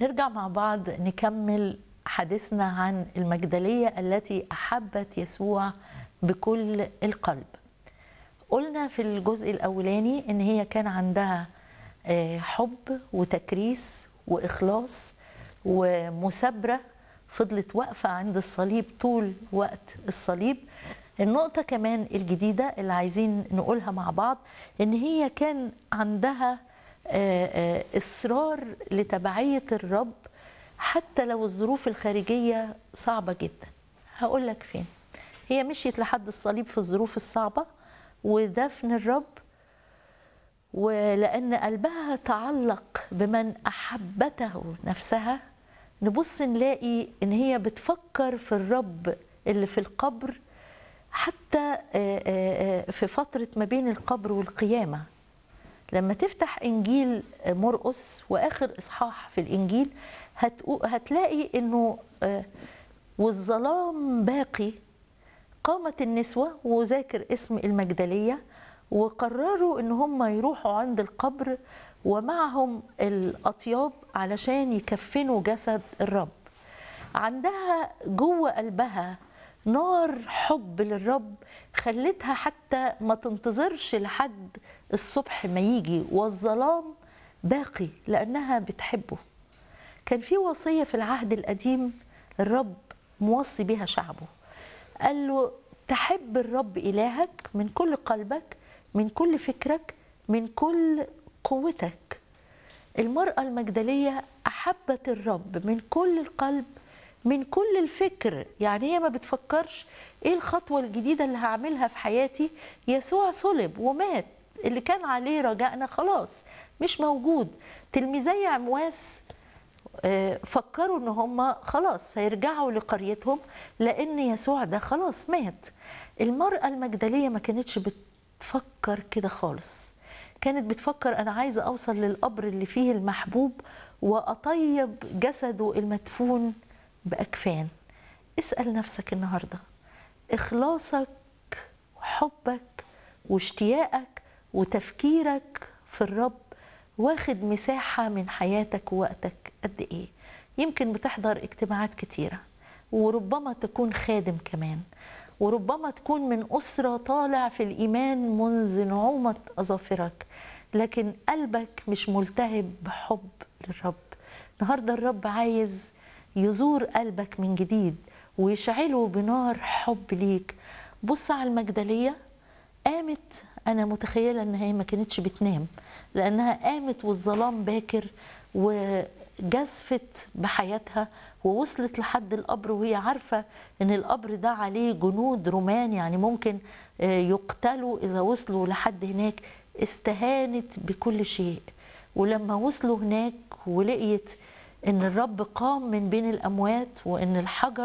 نرجع مع بعض نكمل حديثنا عن المجدلية التي أحبت يسوع بكل القلب قلنا في الجزء الأولاني إن هي كان عندها آه، حب وتكريس وإخلاص ومثابرة فضلت واقفة عند الصليب طول وقت الصليب النقطة كمان الجديدة اللي عايزين نقولها مع بعض إن هي كان عندها آه، آه، إصرار لتبعية الرب حتى لو الظروف الخارجية صعبة جدا هقول لك فين هي مشيت لحد الصليب في الظروف الصعبة ودفن الرب ولأن قلبها تعلق بمن أحبته نفسها نبص نلاقي إن هي بتفكر في الرب اللي في القبر حتى آه، آه، آه، في فترة ما بين القبر والقيامة لما تفتح إنجيل مرقس وآخر إصحاح في الإنجيل هتقو- هتلاقي إنه آه، والظلام باقي قامت النسوة وذاكر اسم المجدلية وقرروا ان هم يروحوا عند القبر ومعهم الاطياب علشان يكفنوا جسد الرب عندها جوه قلبها نار حب للرب خلتها حتى ما تنتظرش لحد الصبح ما يجي والظلام باقي لانها بتحبه كان في وصيه في العهد القديم الرب موصي بها شعبه قال له تحب الرب إلهك من كل قلبك من كل فكرك من كل قوتك المرأة المجدلية أحبت الرب من كل القلب من كل الفكر يعني هي ما بتفكرش ايه الخطوة الجديدة اللي هعملها في حياتي يسوع صلب ومات اللي كان عليه رجائنا خلاص مش موجود تلميذي عمواس آه، فكروا ان هم خلاص هيرجعوا لقريتهم لان يسوع ده خلاص مات المرأة المجدلية ما كانتش بتفكر كده خالص كانت بتفكر انا عايزة اوصل للقبر اللي فيه المحبوب واطيب جسده المدفون باكفان اسأل نفسك النهاردة اخلاصك وحبك واشتياقك وتفكيرك في الرب واخد مساحة من حياتك ووقتك قد إيه يمكن بتحضر اجتماعات كتيرة وربما تكون خادم كمان وربما تكون من أسرة طالع في الإيمان منذ نعومة أظافرك لكن قلبك مش ملتهب بحب للرب النهاردة الرب عايز يزور قلبك من جديد ويشعله بنار حب ليك بص على المجدلية قامت انا متخيله ان هي ما كانتش بتنام لانها قامت والظلام باكر وجزفت بحياتها ووصلت لحد القبر وهي عارفه ان القبر ده عليه جنود رومان يعني ممكن آه، يقتلوا اذا وصلوا لحد هناك استهانت بكل شيء ولما وصلوا هناك ولقيت ان الرب قام من بين الاموات وان الحجر